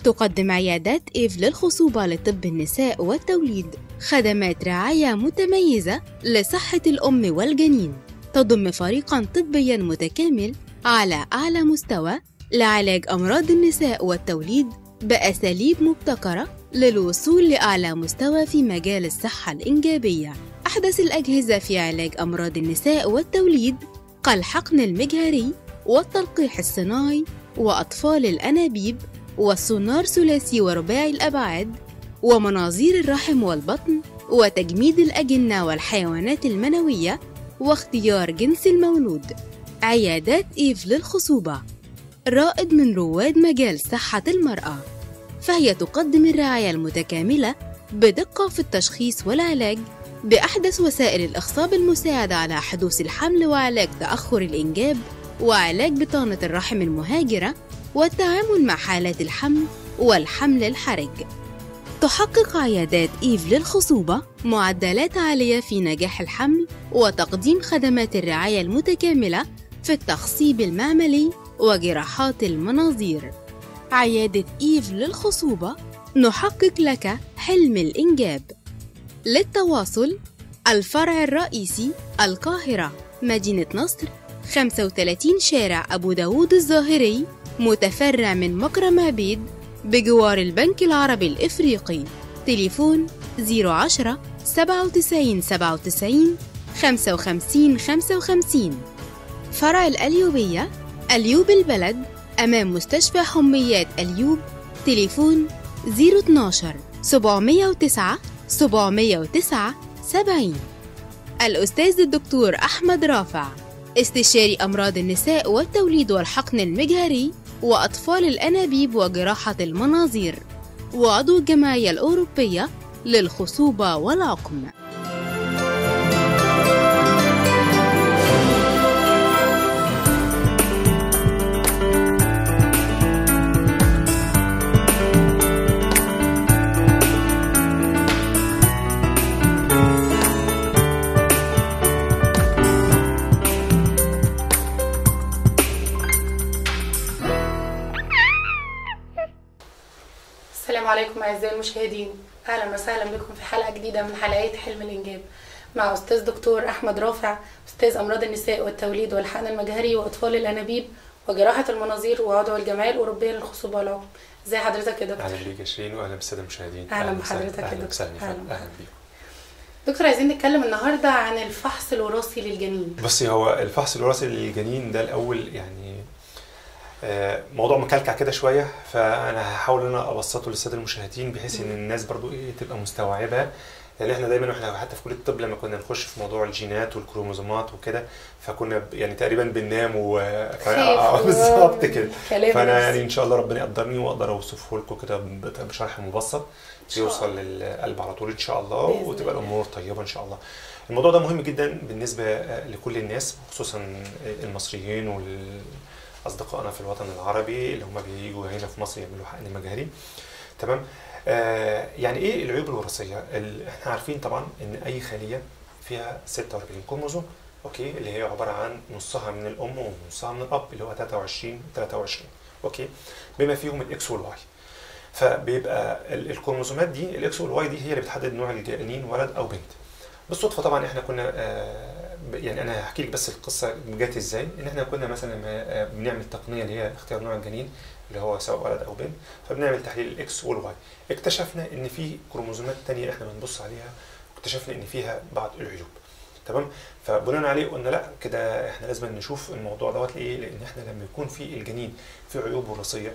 تقدم عيادات إيف للخصوبة لطب النساء والتوليد خدمات رعاية متميزة لصحة الأم والجنين تضم فريقا طبيا متكامل على أعلى مستوى لعلاج أمراض النساء والتوليد بأساليب مبتكرة للوصول لأعلى مستوى في مجال الصحة الإنجابية أحدث الأجهزة في علاج أمراض النساء والتوليد كالحقن المجهري والتلقيح الصناعي وأطفال الأنابيب والسونار ثلاثي ورباعي الأبعاد ومناظير الرحم والبطن وتجميد الأجنة والحيوانات المنوية واختيار جنس المولود عيادات إيف للخصوبة رائد من رواد مجال صحة المرأة فهي تقدم الرعاية المتكاملة بدقة في التشخيص والعلاج بأحدث وسائل الإخصاب المساعدة على حدوث الحمل وعلاج تأخر الإنجاب وعلاج بطانة الرحم المهاجرة والتعامل مع حالات الحمل والحمل الحرج تحقق عيادات إيف للخصوبة معدلات عالية في نجاح الحمل وتقديم خدمات الرعاية المتكاملة في التخصيب المعملي وجراحات المناظير عيادة إيف للخصوبة نحقق لك حلم الإنجاب للتواصل الفرع الرئيسي القاهرة مدينة نصر 35 شارع أبو داود الظاهري متفرع من مكرم عبيد بجوار البنك العربي الإفريقي تليفون 010 97 97 55 55 فرع الأليوبية أليوب البلد أمام مستشفى حميات أليوب تليفون 012 709 709 70 الأستاذ الدكتور أحمد رافع استشاري أمراض النساء والتوليد والحقن المجهري وأطفال الأنابيب وجراحة المناظير وعضو الجمعية الأوروبية للخصوبة والعقم السلام عليكم اعزائي المشاهدين اهلا وسهلا بكم في حلقه جديده من حلقات حلم الانجاب مع استاذ دكتور احمد رافع استاذ امراض النساء والتوليد والحقن المجهري واطفال الانابيب وجراحه المناظير وعضو الجمعيه الاوروبيه للخصوبه والعقم ازي حضرتك يا دكتور اهلا بيك يا شيرين واهلا بالساده المشاهدين أهلا وسهلا. بحضرتك يا اهلا دكتور. وسهلا يا أهلا فندم. اهلا بيكم دكتور عايزين نتكلم النهارده عن الفحص الوراثي للجنين بصي هو الفحص الوراثي للجنين ده الاول يعني آه، موضوع مكلكع كده شويه فانا هحاول ان انا ابسطه للساده المشاهدين بحيث ان الناس برضو ايه تبقى مستوعبه لان احنا دايما واحنا حتى في كليه الطب لما كنا نخش في موضوع الجينات والكروموزومات وكده فكنا ب- يعني تقريبا بننام و ف- آه، خايف. بالظبط كده كلام فانا الناس. يعني ان شاء الله ربنا يقدرني واقدر اوصفه لكم كده ب- بشرح مبسط شاء يوصل للقلب على طول ان شاء الله بإذن وتبقى الله. الامور طيبه ان شاء الله. الموضوع ده مهم جدا بالنسبه آه، لكل الناس خصوصا المصريين والاصدقائنا في الوطن العربي اللي هم بييجوا هنا في مصر يعملوا حقن مجهري. تمام؟ آه يعني ايه العيوب الوراثيه؟ ال- احنا عارفين طبعا ان اي خليه فيها 46 كروموزوم اوكي اللي هي عباره عن نصها من الام ونصها من الاب اللي هو 23 23 اوكي بما فيهم الاكس والواي. فبيبقى ال- الكروموسومات دي الاكس والواي دي هي اللي بتحدد نوع الجنين ولد او بنت بالصدفه طبعا احنا كنا آه، ب- يعني انا هحكي لك بس القصه جت ازاي ان احنا كنا مثلا لما آه، بنعمل تقنيه اللي هي اختيار نوع الجنين اللي هو سواء ولد او بنت فبنعمل تحليل الاكس والواي اكتشفنا ان في كروموسومات تانية احنا بنبص عليها واكتشفنا ان فيها بعض العيوب تمام فبناء عليه قلنا لا كده احنا لازم نشوف الموضوع دوت ليه لان احنا لما يكون في الجنين في عيوب وراثيه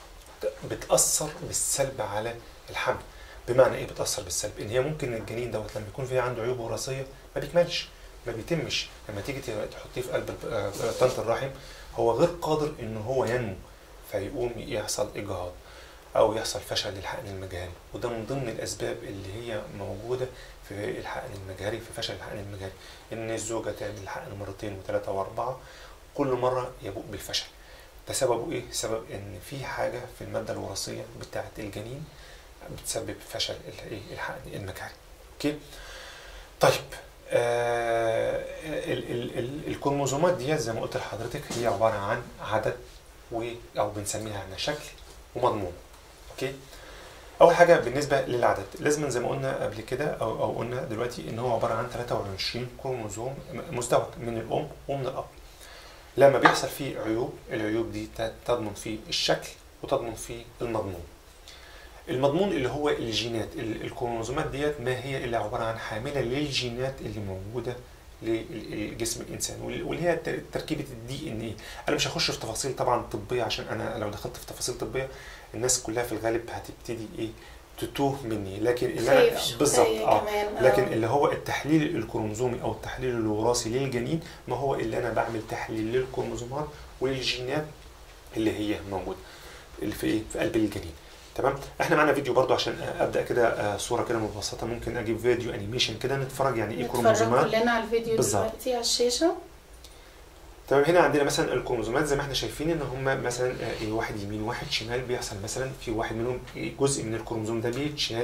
بتأثر بالسلب على الحمل بمعنى ايه بتأثر بالسلب ان هي ممكن الجنين دوت لما يكون فيه عنده عيوب وراثيه ما بيكملش ما بيتمش لما تيجي تحطيه في قلب الب- آه، طنط الرحم هو غير قادر ان هو ينمو فيقوم يحصل اجهاض او يحصل فشل للحقن المجهري وده من ضمن الاسباب اللي هي موجوده في الحقن المجهري في فشل الحقن المجهري ان الزوجه تعمل الحقن مرتين وثلاثه واربعه كل مره يبوء بالفشل ده سببه ايه؟ سبب ان في حاجه في الماده الوراثيه بتاعه الجنين بتسبب فشل ال- إيه؟ الحقن المجهري. اوكي؟ طيب آه ال ال ال الكروموزومات دي زي ما قلت لحضرتك هي عباره عن عدد و او بنسميها عن شكل ومضمون. اوكي اول حاجه بالنسبه للعدد لازم زي ما قلنا قبل كده او او قلنا دلوقتي ان هو عباره عن 23 كروموزوم مزدوج من الام ومن الاب لما بيحصل فيه عيوب العيوب دي ت- تضمن فيه الشكل وتضمن فيه المضمون المضمون اللي هو الجينات ال- الكروموزومات ديت ما هي الا عباره عن حامله للجينات اللي موجوده لجسم الانسان وال- واللي هي ت- تركيبه الدي ان ايه انا مش هخش في تفاصيل طبعا طبيه عشان انا لو دخلت في تفاصيل طبيه الناس كلها في الغالب هتبتدي ايه تتوه مني لكن اللي خايف انا شوية بالظبط اه كمان آه. لكن اللي هو التحليل الكروموزومي او التحليل الوراثي للجنين ما هو الا انا بعمل تحليل للكروموزومات وللجينات اللي هي موجوده اللي في ايه في قلب الجنين تمام احنا معانا فيديو برضو عشان ابدا كده آه، صوره كده مبسطه ممكن اجيب فيديو انيميشن كده نتفرج يعني ايه نتفرج كروموزومات كلنا على الفيديو بالظبط. دلوقتي على الشاشة تمام هنا عندنا مثلا الكروموزومات زي ما احنا شايفين ان هم مثلا آه، إيه، واحد يمين واحد شمال بيحصل مثلا في واحد منهم إيه، جزء من الكروموزوم ده بيتشال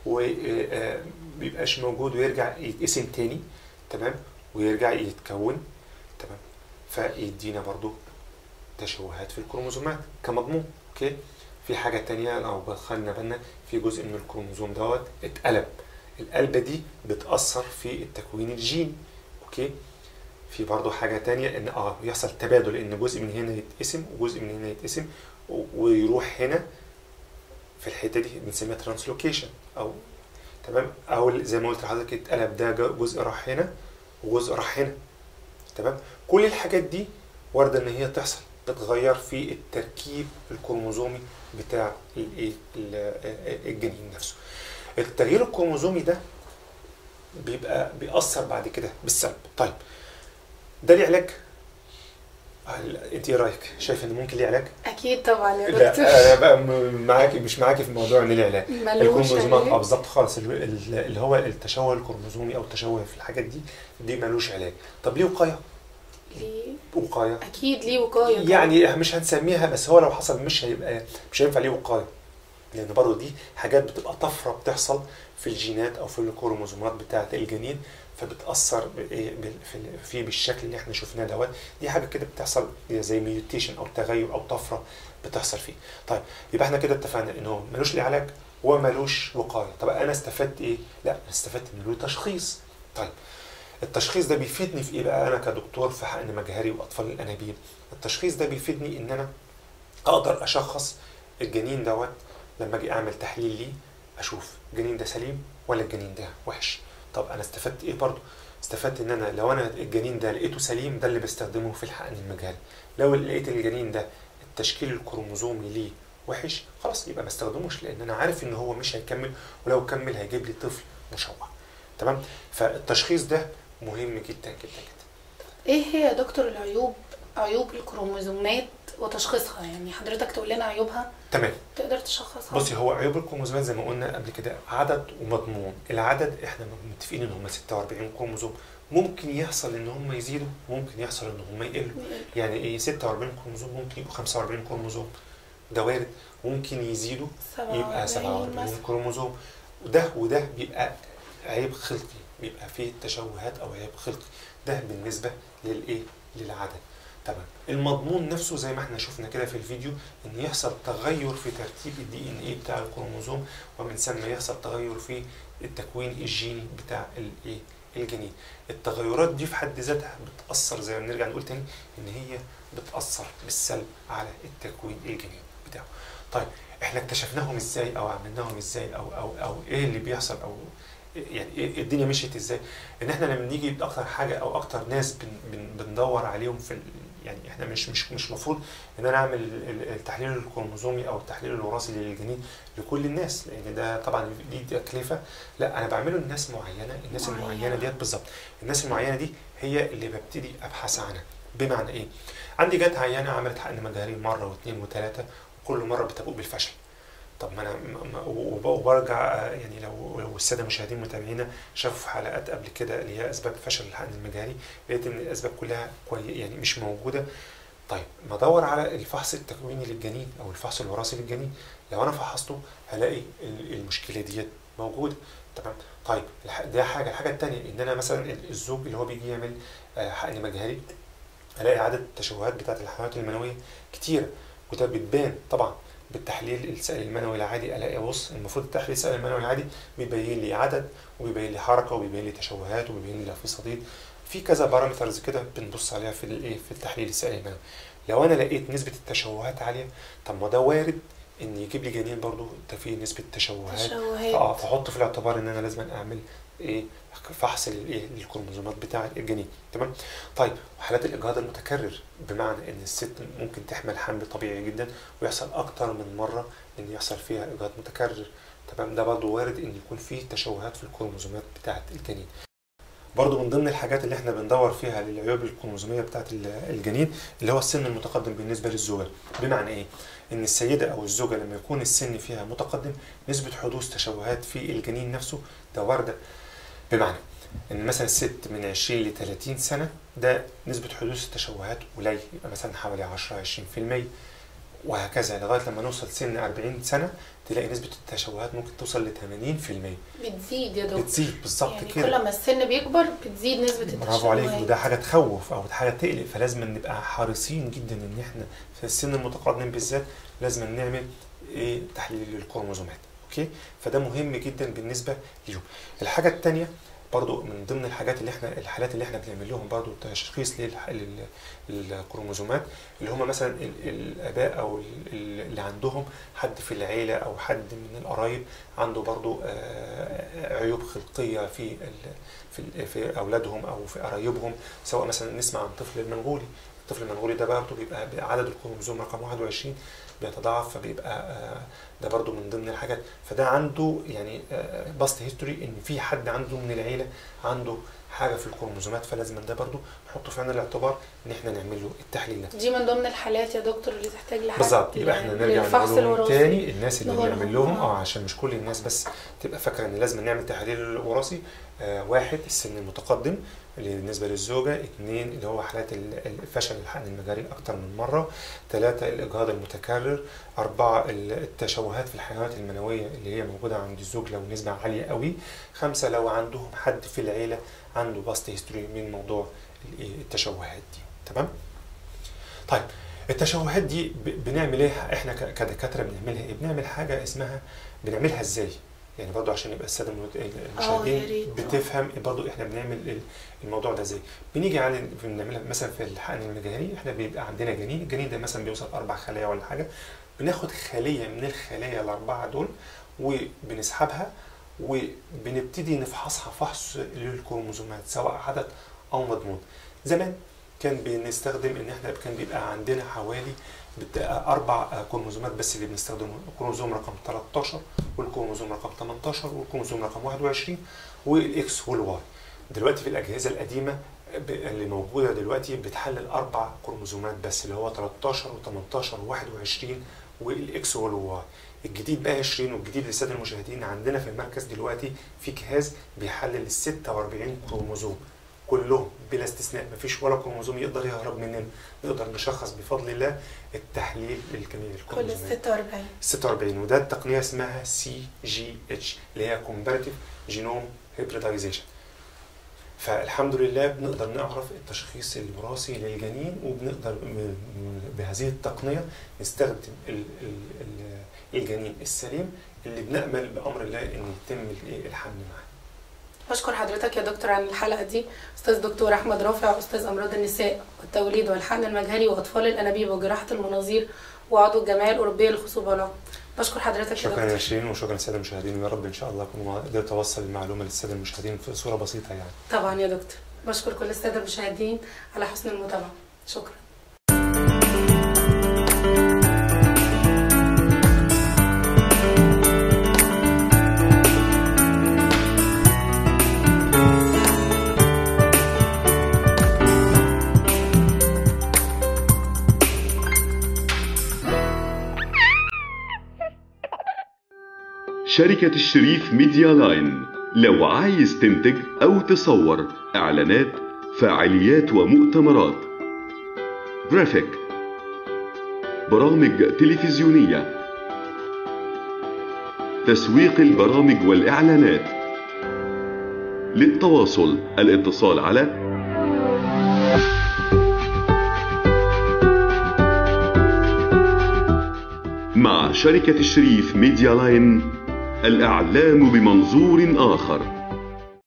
وبيبقاش موجود ويرجع يتقسم تاني تمام ويرجع يتكون تمام فيدينا برضو تشوهات في الكروموزومات كمضمون اوكي في حاجة تانية لو خدنا بالنا في جزء من الكروموزوم دوت اتقلب القلبة دي بتأثر في التكوين الجيني اوكي في برضه حاجة تانية ان اه يحصل تبادل ان جزء من هنا يتقسم وجزء من هنا يتقسم و- ويروح هنا في الحتة دي بنسميها ترانسلوكيشن او تمام او زي ما قلت لحضرتك اتقلب ده ج- جزء راح هنا وجزء راح هنا تمام كل الحاجات دي واردة ان هي تحصل تتغير في التركيب الكروموزومي بتاع الايه ال- الجنين نفسه التغيير الكروموزومي ده بيبقى بيأثر بعد كده بالسلب طيب ده ليه علاج هل- انت ايه رايك شايف ان ممكن ليه علاج أكيد طبعا يا لا دكتور انا بقى م- معاكي مش معاكي في موضوع ان ليه علاج ملوش الكروموزومات اه علاج. بالظبط خالص ال- ال- اللي هو التشوه الكروموزومي او التشوه في الحاجات دي دي ملوش علاج طب ليه وقايه ليه وقايه أكيد ليه وقاية طبعاً. يعني مش هنسميها بس هو لو حصل مش هيبقى مش هينفع ليه وقايه لان برضه دي حاجات بتبقى طفره بتحصل في الجينات او في الكروموزومات بتاعه الجنين فبتاثر بإيه؟ بال- في في بالشكل اللي احنا شفناه دوت دي حاجه كده بتحصل زي ميوتيشن او تغير او طفره بتحصل فيه طيب يبقى احنا كده اتفقنا ان هو ملوش ليه علاج وملوش وقايه طب انا استفدت ايه لا انا استفدت ان له تشخيص طيب التشخيص ده بيفيدني في ايه بقى انا كدكتور في حقن مجهري واطفال الانابيب التشخيص ده بيفيدني ان انا اقدر اشخص الجنين دوت لما اجي اعمل تحليل ليه اشوف الجنين ده سليم ولا الجنين ده وحش طب انا استفدت ايه برضو استفدت ان انا لو انا الجنين ده لقيته سليم ده اللي بستخدمه في الحقن المجهري لو لقيت الجنين ده التشكيل الكروموزومي ليه وحش خلاص يبقى ما استخدموش لان انا عارف ان هو مش هيكمل ولو كمل هيجيب لي طفل مشوه تمام فالتشخيص ده مهم جدا جدا جدا ايه هي يا دكتور العيوب عيوب الكروموزومات وتشخيصها يعني حضرتك تقول لنا عيوبها تمام تقدر تشخصها بصي هو عيوب الكروموزومات زي ما قلنا قبل كده عدد ومضمون العدد احنا متفقين ان هم 46 كروموزوم ممكن يحصل ان هم يزيدوا ممكن يحصل ان هم يقلوا يعني ايه 46 كروموزوم ممكن يبقوا 45 كروموزوم ده وارد ممكن يزيدوا يبقى 47 كروموزوم وده وده بيبقى عيب خلقي بيبقى فيه تشوهات او عيب خلقي ده بالنسبه للايه للعدد تمام المضمون نفسه زي ما احنا شفنا كده في الفيديو ان يحصل تغير في ترتيب الدي ان ايه بتاع الكروموزوم ومن ثم يحصل تغير في التكوين الجيني بتاع الايه الجنين التغيرات دي في حد ذاتها بتاثر زي ما بنرجع نقول تاني ان هي بتاثر بالسلب على التكوين الجنين بتاعه طيب احنا اكتشفناهم ازاي او عملناهم ازاي او او او ايه اللي بيحصل او يعني إيه الدنيا مشيت ازاي ان احنا لما نيجي اكتر حاجه او اكتر ناس بن بن بندور عليهم في ال- يعني احنا مش مش مش مفروض ان انا اعمل ال- التحليل الكروموزومي او التحليل الوراثي للجنين لكل الناس لان ده طبعا دي تكلفه لا انا بعمله لناس معينه الناس معينة. المعينه ديت بالظبط الناس المعينه دي هي اللي ببتدي ابحث عنها بمعنى ايه عندي جت عيانه عملت حقن مجهري مره واثنين وثلاثه وكل مره بتبوء بالفشل طب ما انا م- م- وب- وبرجع آه، يعني لو لو الساده المشاهدين متابعينا شافوا حلقات قبل كده اللي هي اسباب فشل الحقن المجهري لقيت ان الاسباب كلها كوي يعني مش موجوده طيب ما ادور على الفحص التكويني للجنين او الفحص الوراثي للجنين لو انا فحصته هلاقي ال- المشكله ديت موجوده تمام طيب الح- ده حاجه الحاجه الثانيه ان انا مثلا ال- الزوج اللي هو بيجي يعمل آه، حقن مجهري الاقي عدد التشوهات بتاعت الحملات المنويه كتيره وده بتبان طبعا بالتحليل السائل المنوي العادي الاقي بص المفروض التحليل السائل المنوي العادي بيبين لي عدد وبيبين لي حركه وبيبين لي تشوهات وبيبين لي لو في صديد في كذا بارامترز كده بنبص عليها في الايه في التحليل السائل المنوي لو انا لقيت نسبه التشوهات عاليه طب ما ده وارد ان يجيب لي جنين برضو ده فيه نسبه تشوهات تشوهات اه فاحط في الاعتبار ان انا لازم اعمل ايه فحص للايه للكروموزومات بتاعه الجنين تمام طيب حالات الاجهاض المتكرر بمعنى ان الست ممكن تحمل حمل طبيعي جدا ويحصل اكتر من مره ان يحصل فيها اجهاض متكرر تمام ده برضو وارد ان يكون فيه تشوهات في الكروموزومات بتاعه الجنين برضو من ضمن الحاجات اللي احنا بندور فيها للعيوب الكروموزوميه بتاعه الجنين اللي هو السن المتقدم بالنسبه للزوجه بمعنى ايه ان السيده او الزوجه لما يكون السن فيها متقدم نسبه حدوث تشوهات في الجنين نفسه ده وارده بمعنى ان مثلا الست من 20 ل 30 سنه ده نسبه حدوث التشوهات قليل يبقى مثلا حوالي 10 20% وهكذا لغايه لما نوصل سن 40 سنه تلاقي نسبه التشوهات ممكن توصل ل 80% بتزيد يا دكتور بتزيد بالظبط يعني كده كل ما السن بيكبر بتزيد نسبة التشوهات برافو عليك وده حاجه تخوف او حاجه تقلق فلازم نبقى حريصين جدا ان احنا في السن المتقدم بالذات لازم نعمل ايه تحليل للكروموزومات اوكي فده مهم جدا بالنسبه ليهم الحاجه الثانيه برضو من ضمن الحاجات اللي احنا الحالات اللي احنا بنعمل لهم برضو تشخيص للح- لل- للكروموزومات اللي هم مثلا ال- الاباء او ال- ال- اللي عندهم حد في العيله او حد من القرايب عنده برضو آه، عيوب خلقيه في ال- في ال- في اولادهم او في قرايبهم سواء مثلا نسمع عن طفل المنغولي الطفل المنغولي ده برضه بيبقى عدد الكروموزوم رقم 21 بيتضاعف فبيبقى آه، ده برضه من ضمن الحاجات فده عنده يعني باست هيستوري ان في حد عنده من العيله عنده حاجه في الكروموزومات فلازم ده برضه نحطه في عين الاعتبار ان احنا نعمل له التحليل ده دي من ضمن الحالات يا دكتور اللي تحتاج لحد بالظبط يبقى احنا نرجع للفحص نقول لهم الوراثي. تاني الناس اللي نقول بنعمل لهم، لهم آه. اه عشان مش كل الناس بس تبقى فاكره ان لازم نعمل تحليل وراثي آه واحد السن المتقدم اللي بالنسبه للزوجه اثنين اللي هو حالات ال- الفشل الحقن المجاري اكتر من مره ثلاثه الاجهاض المتكرر اربعه ال- التشوهات في الحيوانات المنويه اللي هي موجوده عند الزوج لو نسبه عاليه قوي خمسه لو عندهم حد في العيله عنده باست هيستوري من موضوع الإيه؟ التشوهات دي تمام طيب التشوهات دي ب- بنعمل ايه احنا ك- كدكاتره بنعملها ايه بنعمل حاجه اسمها بنعملها ازاي يعني برضو عشان يبقى الساده المت- يا المشاهدين ريت. بتفهم برضو احنا بنعمل ال- الموضوع ده ازاي بنيجي على بنعملها مثلا في الحقن المجهري احنا بيبقى عندنا جنين الجنين ده مثلا بيوصل اربع خلايا ولا حاجه بناخد خليه من الخلايا الاربعه دول وبنسحبها وبنبتدي نفحصها فحص للكروموزومات سواء عدد او مضمون زمان كان بنستخدم ان احنا كان بيبقى عندنا حوالي بت- اربع كروموزومات بس اللي بنستخدمه الكروموزوم رقم 13 والكروموزوم رقم 18 والكروموزوم رقم 21 والاكس والواي دلوقتي في الاجهزه القديمه ب- اللي موجوده دلوقتي بتحلل اربع كروموزومات بس اللي هو 13 و18 و21 والاكس والواي الجديد بقى 20 والجديد للساده المشاهدين عندنا في المركز دلوقتي في جهاز بيحلل ال 46 كروموزوم كلهم بلا استثناء مفيش ولا كروموزوم يقدر يهرب مننا نقدر نشخص بفضل الله التحليل للجميع كل الكروموزومات 46 46 وده التقنيه اسمها سي جي اتش اللي هي كومباريتيف جينوم هيبريدايزيشن فالحمد لله بنقدر نعرف التشخيص الوراثي للجنين وبنقدر م- م- بهذه التقنيه نستخدم ال- ال- ال- الجنين السليم اللي بنامل بامر الله ان يتم الإيه؟ الحمل معاه بشكر حضرتك يا دكتور عن الحلقة دي أستاذ دكتور أحمد رافع أستاذ أمراض النساء والتوليد والحقن المجهري وأطفال الأنابيب وجراحة المناظير وعضو الجمعية الأوروبية للخصوبة والعقم بشكر حضرتك يا شكرا دكتور يا شيرين وشكرا للساده المشاهدين ويا رب ان شاء الله اكون قدرت اوصل المعلومه للساده المشاهدين في صوره بسيطه يعني طبعا يا دكتور بشكر كل السادة المشاهدين على حسن المتابعة شكرا شركة الشريف ميديا لاين لو عايز تنتج أو تصور إعلانات فعاليات ومؤتمرات جرافيك برامج تلفزيونية تسويق البرامج والإعلانات للتواصل الاتصال على مع شركة الشريف ميديا لاين الإعلام بمنظور آخر